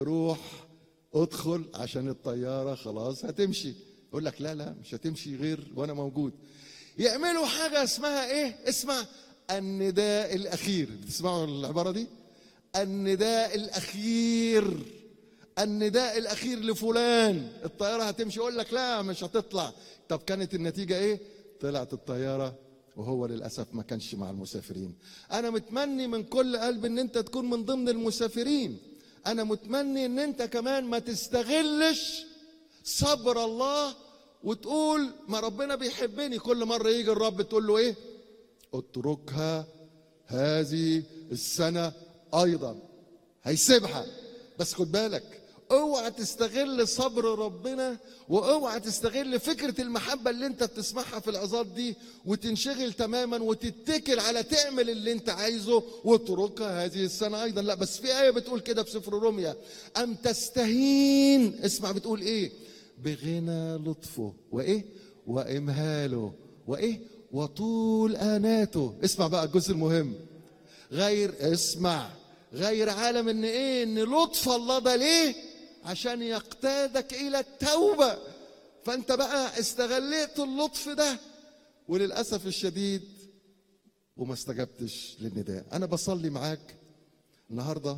روح ادخل عشان الطيارة خلاص هتمشي يقول لك لا لا مش هتمشي غير وانا موجود يعملوا حاجة اسمها ايه اسمع النداء الاخير بتسمعوا العبارة دي النداء الاخير النداء الاخير لفلان الطيارة هتمشي يقول لك لا مش هتطلع طب كانت النتيجة ايه طلعت الطيارة وهو للأسف ما كانش مع المسافرين أنا متمني من كل قلب أن أنت تكون من ضمن المسافرين أنا متمني أن أنت كمان ما تستغلش صبر الله وتقول ما ربنا بيحبني كل مرة يجي الرب تقول له إيه اتركها هذه السنة أيضا هيسيبها بس خد بالك اوعى تستغل صبر ربنا واوعى تستغل فكره المحبه اللي انت بتسمعها في العظات دي وتنشغل تماما وتتكل على تعمل اللي انت عايزه واتركها هذه السنه ايضا لا بس في ايه بتقول كده في سفر روميا ام تستهين اسمع بتقول ايه بغنى لطفه وايه وامهاله وايه وطول اناته اسمع بقى الجزء المهم غير اسمع غير عالم ان ايه ان لطف الله ده ليه عشان يقتادك الى التوبه فانت بقى استغليت اللطف ده وللاسف الشديد وما استجبتش للنداء انا بصلي معاك النهارده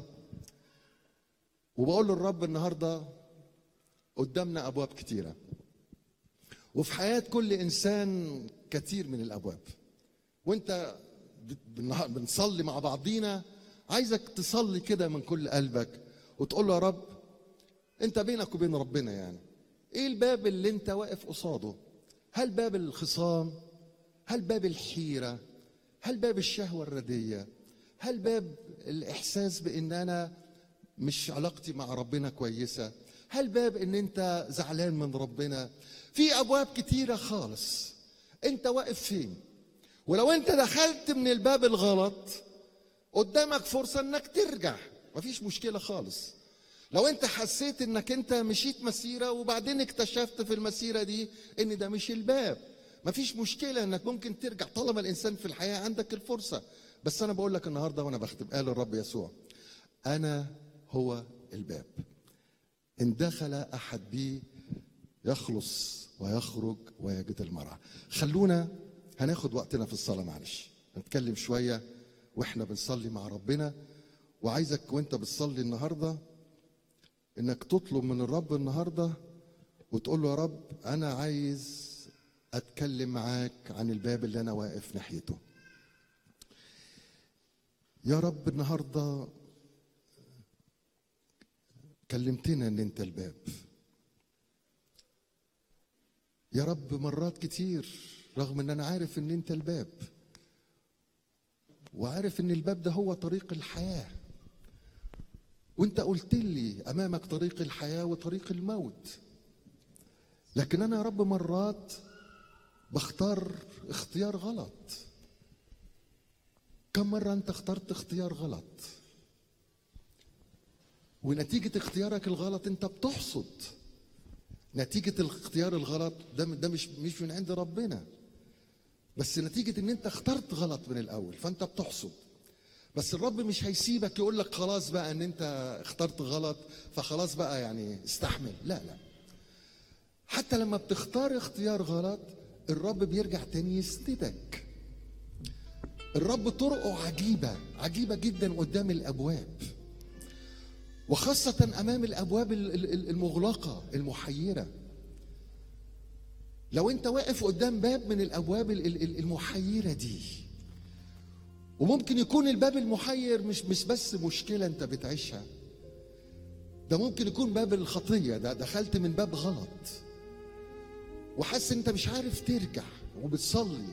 وبقول للرب النهارده قدامنا ابواب كتيره وفي حياه كل انسان كتير من الابواب وانت بنصلي مع بعضينا عايزك تصلي كده من كل قلبك وتقول له يا رب انت بينك وبين ربنا يعني ايه الباب اللي انت واقف قصاده هل باب الخصام هل باب الحيره هل باب الشهوه الرديه هل باب الاحساس بان انا مش علاقتي مع ربنا كويسه هل باب ان انت زعلان من ربنا في ابواب كتيره خالص انت واقف فين ولو انت دخلت من الباب الغلط قدامك فرصه انك ترجع مفيش مشكله خالص لو انت حسيت انك انت مشيت مسيره وبعدين اكتشفت في المسيره دي ان ده مش الباب مفيش مشكله انك ممكن ترجع طالما الانسان في الحياه عندك الفرصه بس انا بقول لك النهارده وانا بختم قال الرب يسوع انا هو الباب ان دخل احد بي يخلص ويخرج ويجد المرعى خلونا هناخد وقتنا في الصلاه معلش نتكلم شويه واحنا بنصلي مع ربنا وعايزك وانت بتصلي النهارده انك تطلب من الرب النهارده وتقول له يا رب انا عايز اتكلم معاك عن الباب اللي انا واقف ناحيته يا رب النهارده كلمتنا ان انت الباب يا رب مرات كتير رغم ان انا عارف ان انت الباب وعارف ان الباب ده هو طريق الحياه وانت قلت لي امامك طريق الحياه وطريق الموت لكن انا يا رب مرات بختار اختيار غلط كم مره انت اخترت اختيار غلط ونتيجه اختيارك الغلط انت بتحصد نتيجه الاختيار الغلط ده ده مش مش من عند ربنا بس نتيجة ان انت اخترت غلط من الاول فانت بتحصد بس الرب مش هيسيبك يقول لك خلاص بقى ان انت اخترت غلط فخلاص بقى يعني استحمل لا لا حتى لما بتختار اختيار غلط الرب بيرجع تاني يسندك الرب طرقه عجيبة عجيبة جدا قدام الابواب وخاصة امام الابواب المغلقة المحيرة لو انت واقف قدام باب من الابواب المحيره دي وممكن يكون الباب المحير مش مش بس مشكله انت بتعيشها ده ممكن يكون باب الخطيه ده دخلت من باب غلط وحاسس انت مش عارف ترجع وبتصلي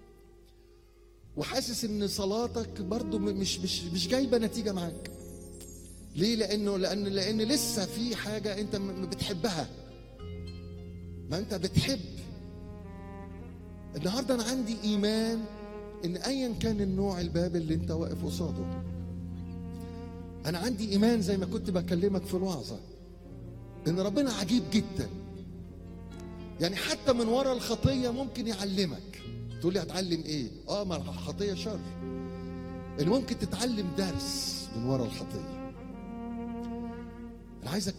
وحاسس ان صلاتك برضو مش مش مش جايبه نتيجه معاك ليه لانه لان لان لسه في حاجه انت بتحبها ما انت بتحب النهارده انا عندي ايمان ان ايا كان النوع الباب اللي انت واقف قصاده انا عندي ايمان زي ما كنت بكلمك في الوعظه ان ربنا عجيب جدا يعني حتى من ورا الخطيه ممكن يعلمك تقول لي هتعلم ايه اه ما الخطيه شر ان ممكن تتعلم درس من ورا الخطيه انا عايزك